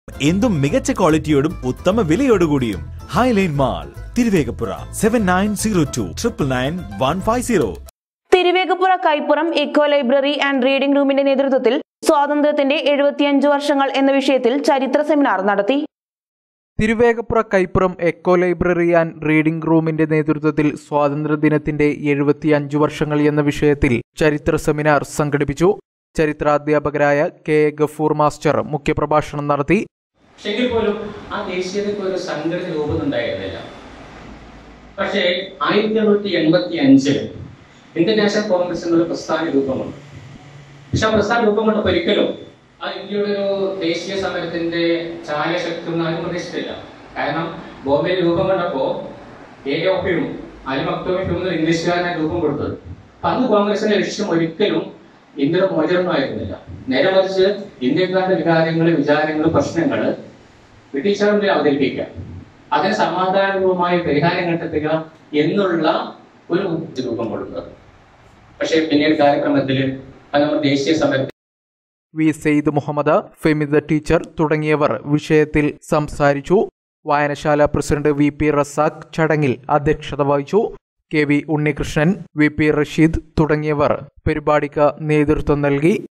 എന്തും മികച്ച ക്വാളിറ്റിയോടും ഉത്തമ വിലയോടുകൂടിയും Hiline mall Thiruvegappura seven nine zero two triple nine one five zero Thiruvegappura Kaippuram eco library and reading റൂമിന്റെ നേതൃത്വത്തിൽ സ്വാതന്ത്ര്യത്തിന്റെ എഴുപത്തിയഞ്ച് വർഷങ്ങൾ എന്ന വിഷയത്തിൽ ചരിത്ര സെമിനാർ നടത്തി Thiruvegappura Kaippuram eco library and reading റൂമിന്റെ നേതൃത്വത്തിൽ സ്വാതന്ത്ര്യദിനത്തിന്റെ എഴുപത്തിയഞ്ചു വർഷങ്ങൾ എന്ന വിഷയത്തിൽ ചരിത്ര സെമിനാർ സംഘടിപ്പിച്ചു ചരിത്രാധ്യാപകരായ കെ എ ഗഫൂർ മാസ്റ്റർ മുഖ്യപ്രഭാഷണം നടത്തി പക്ഷെങ്കിൽ പോലും ആ ദേശീയതയ്ക്ക് ഒരു സംഘടന രൂപമുണ്ടായിരുന്നില്ല പക്ഷേ ആയിരത്തി എണ്ണൂറ്റി എൺപത്തി അഞ്ചിൽ ഇന്ത്യൻ നാഷണൽ കോൺഗ്രസ് എന്നൊരു പ്രസ്ഥാന രൂപമുണ്ട് പക്ഷെ ആ പ്രസ്ഥാന രൂപം കൊണ്ട് ഒരിക്കലും ആ ഇന്ത്യയുടെ ഒരു ദേശീയ സമരത്തിന്റെ ചായശക്തി ഒന്നും ആരും പ്രതീക്ഷിച്ചില്ല കാരണം ബോംബെയിൽ രൂപം കൊണ്ടപ്പോ എ ഒപ്പിയും അലി മക്തൂമിക്കും എന്നൊരു ഇംഗ്ലീഷുകാരനെ രൂപം കൊടുത്തത് അപ്പൊ അന്ന് കോൺഗ്രസിന്റെ ലക്ഷ്യം ഒരിക്കലും ഇന്ത്യയുടെ മോചനമൊന്നും ആയിരുന്നില്ല നേരെ മറിച്ച് ഇന്ത്യക്കാരുടെ വികാരങ്ങൾ വിചാരങ്ങൾ പ്രശ്നങ്ങൾ ബ്രിട്ടീഷുകാരുടെ മുന്നിൽ അവതരിപ്പിക്കുക അതിന് സമാധാനപൂർവമായ പരിഹാരം കണ്ടെത്തുക എന്നുള്ള ഒരു രൂപം കൊടുക്കുന്നത് പക്ഷേ പിന്നീട് കാര്യക്രമത്തിൽ അത് നമ്മുടെ ദേശീയ സമരത്തിൽ വി സെയ്ദ് മുഹമ്മദ് ഫെമിദ ടീച്ചർ തുടങ്ങിയവർ വിഷയത്തിൽ സംസാരിച്ചു വായനശാല പ്രസിഡന്റ് വി പി റസാഖ് ചടങ്ങിൽ അധ്യക്ഷത വഹിച്ചു K V Unnikrishnan V P Rasheed തുടങ്ങിയവർ പരിപാടിക്ക് നേതൃത്വം നൽകി